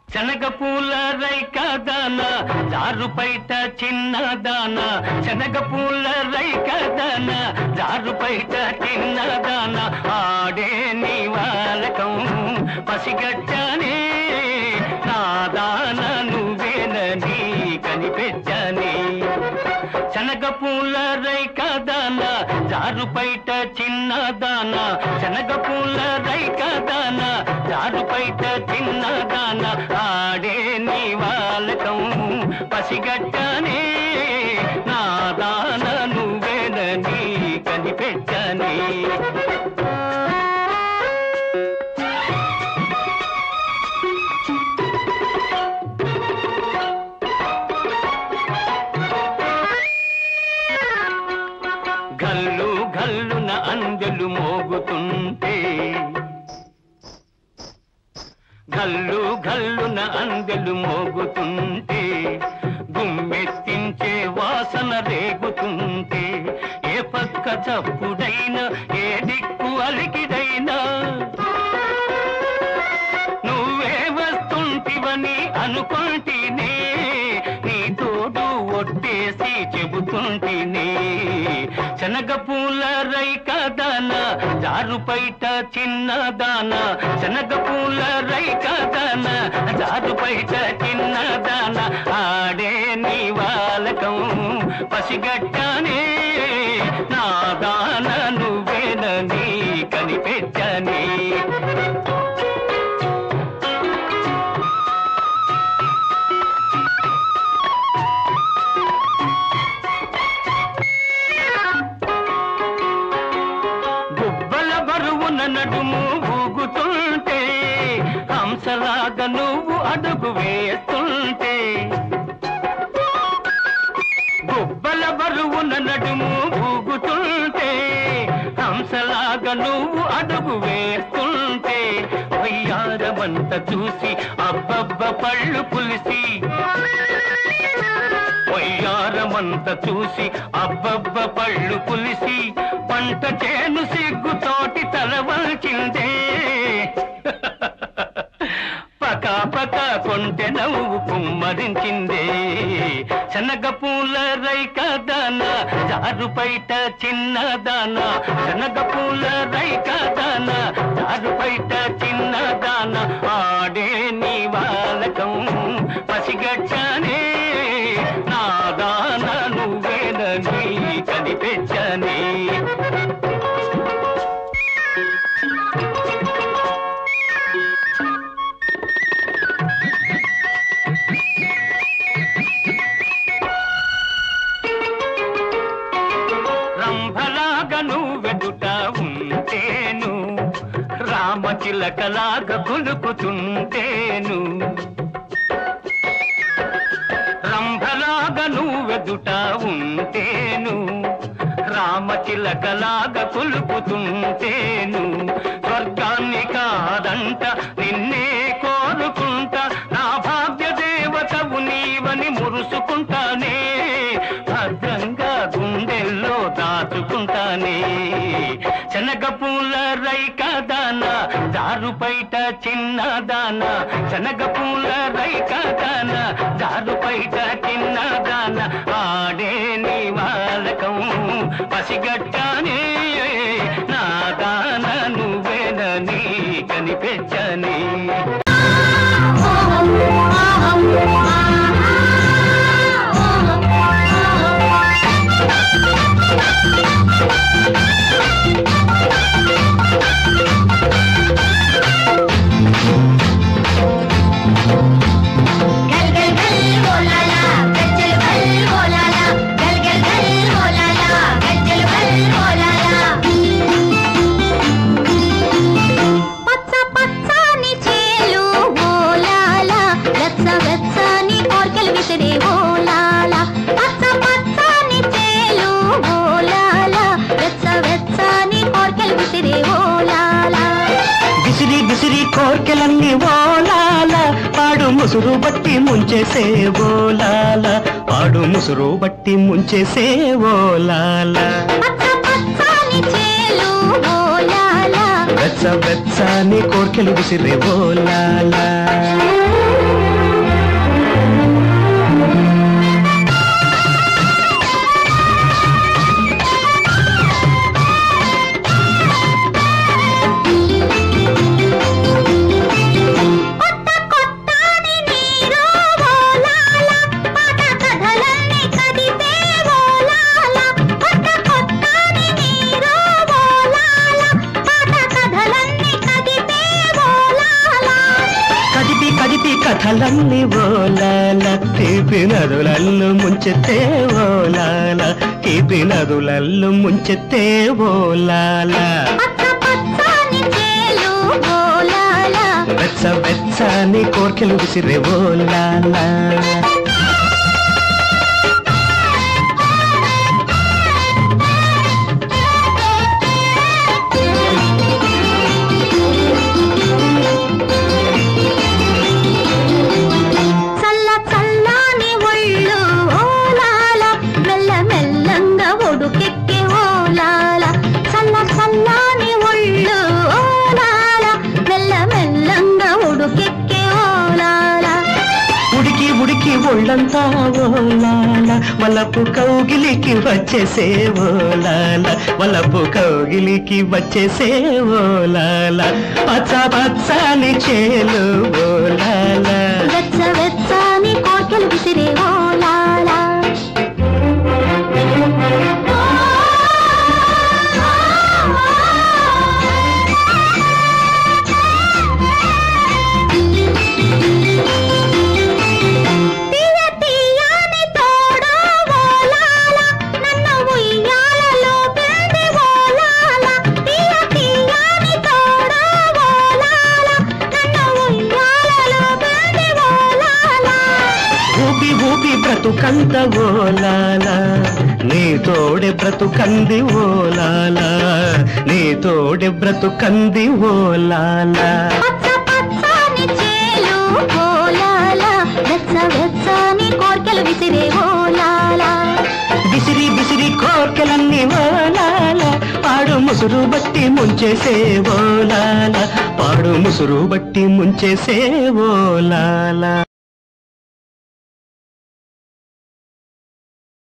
శనగ పూల రైక దాన జారు పైట చిన్న దాన శనగ పూల రైక దాన జారు పైట చిన్న దాన ఆడే నీ వాలకం పసిగట్టానే నా దాన నువ్వేనని కనిపెట్టానే శనగ పూల రైక దాన జారు పైట చిన్న దాన శనగ పూల రైక దాన జారు పైట చిన్న దాన ఆడే నీ వాలకం పసిగట్టానే నా దాన నువ్వేనని కనిపెట్టానే గల్లు గల్లున అందెలు మోగుతుంటే గల్లు గల్లున అందెలు మోగుతుంటే గుమ్మెత్తించే వాసన రేగుతుంటే ఏ పక్క చప్పుడైనా ఏ దిక్కు అలికిడైనా నువ్వే వస్తుంటివని అనుకుంటేనే నీ తోడు ఒట్టేసి చెబుతుంటేనే శనగ పూల రైక దాన జారు పైట చిన్న దాన శనగ పూల రైక దాన జారు పైట చిన్న దాన ఆడే నీ వాలకం పసిగట్టానే నా దాన నువ్వేనని కనిపెట్టనే గుబ్బల బరువున నడుము ఊగుతుంటే హంసలాగా నువ్వు అడుగు వేస్తుంటే గుబ్బల బరువున నడుము ఊగుతుంటే హంసలాగా నువ్వు అడుగు వేస్తుంటే వయ్యారమంత చూసి అబ్బబ్బ పళ్ళు పులిసి వయ్యారమంత చూసి అబ్బబ్బ పళ్ళు పులిసి పంట చేను సిగ్గుతోటి తలవల్చిందే పకా పకా కొంటె నవ్వు కుమ్మరించిందే శనగ పూల రైక దాన జారు పైట చిన్న దాన శనగ పూల రైక దాన జారు పైట చిన్న దాన ఆడే నీ వాలకం పసిగచ్చానే నా దాన నువ్వేనని కనిపెచ్చనే రంభలాగా నువ్వెదుట ఉంటేను రామచిలకలాగా కొలుకుతుంటేను రంభలాగా నువ్వెదుట ఉంటేను రామచిలకలాగా కొలుకుతుంటేను స్వర్గాన్ని కాదంట నిన్నే కోరుకుంటా నా భాగ్య దేవతవు నీవని మురుసుకుంటానే భద్రంగా గుండెల్లో దాచుకుంటానే శనగ పూల రైక దాన జారు పైట చిన్న దాన శనగ పూల రైక దాన జారు పైట చిన్న దాన ఆడే నీ వాలకం పసిగట్టానే నా దాన నువ్వేనని కనిపెచ్చని గల్ గల్ గల్ ఓలాలా గజ్జలు గల్ ఓలాలా గల్ గల్ గల్ ఓలాలా గజ్జలు గల్ ఓలాలా పచ్చ పచ్చని చేలు ఓలాలా వెచ్చ వెచ్చని కోర్కెలు విసిరే ఓలాలా పచ్చ పచ్చని చేలు ఓలాలా వెచ్చ వెచ్చని కోర్కెలు విసిరే ఓలాలా విసిరి విసిరి కోర్కెలన్నీ ఓలాల పాడు ముసురు బట్టి ముంచేసే ఓలాల పాడు ముసురు బట్టి ముంచేసే ఓలాల పచ్చ పచ్చని చేలు ఓలాలా వెచ్చ వెచ్చని కోర్కెలు విసిరే ఓలాల కథలన్నీ ఓలాల తీపి నదులల్లు ముంచెత్తే ఓలాల తీపి నదులల్లు ముంచెత్తే ఓలాల పచ్చ పచ్చని చేలు ఓలాల వెచ్చ వెచ్చని కోర్కెలు విసిరే ఓలాల చల్ల చల్లని ఒళ్ళు ఓలాల మెల్ల మెల్లంగా ఒడుకెక్కే ఓలాల చల్ల చల్లని ఒళ్ళు ఓలాల మెల్ల మెల్లంగా ఒడుకెక్కే ఓలాల ఉడికి ఉడికి ఒళ్ళంతా ఓలాల వలపు కౌగిలికి వచ్చేసే ఓలాల వలపు కౌగిలికి వచ్చేసే ఓలాల పచ్చ పచ్చని చేలు ఓలాల వెచ్చ వెచ్చని కోర్కెలు విసిరే ఓలాల తీయ తీయని తోడు ఓలాల నన్ను ఉయ్యాలలో పిండి ఓలాల తీయ తీయని తోడు ఓలాల నన్ను ఉయ్యాలలో పిండి ఓలాల ఊపి ఊపి బ్రతుకంత ఓలాల నీ తోడె బ్రతుకంది ఓలాల నీ తోడె బ్రతుకంది ఓలాల పచ్చ పచ్చని చేలు ఓలాల వెచ్చ వెచ్చని కోర్కెలు విసిరే ఓలాల బిసిరి బిసిరి కోర్కెలన్నీ ఓలాల పాడు ముసురు బట్టి ముంచేసే ఓలాల పాడు ముసురు బట్టి ముంచేసే ఓలాల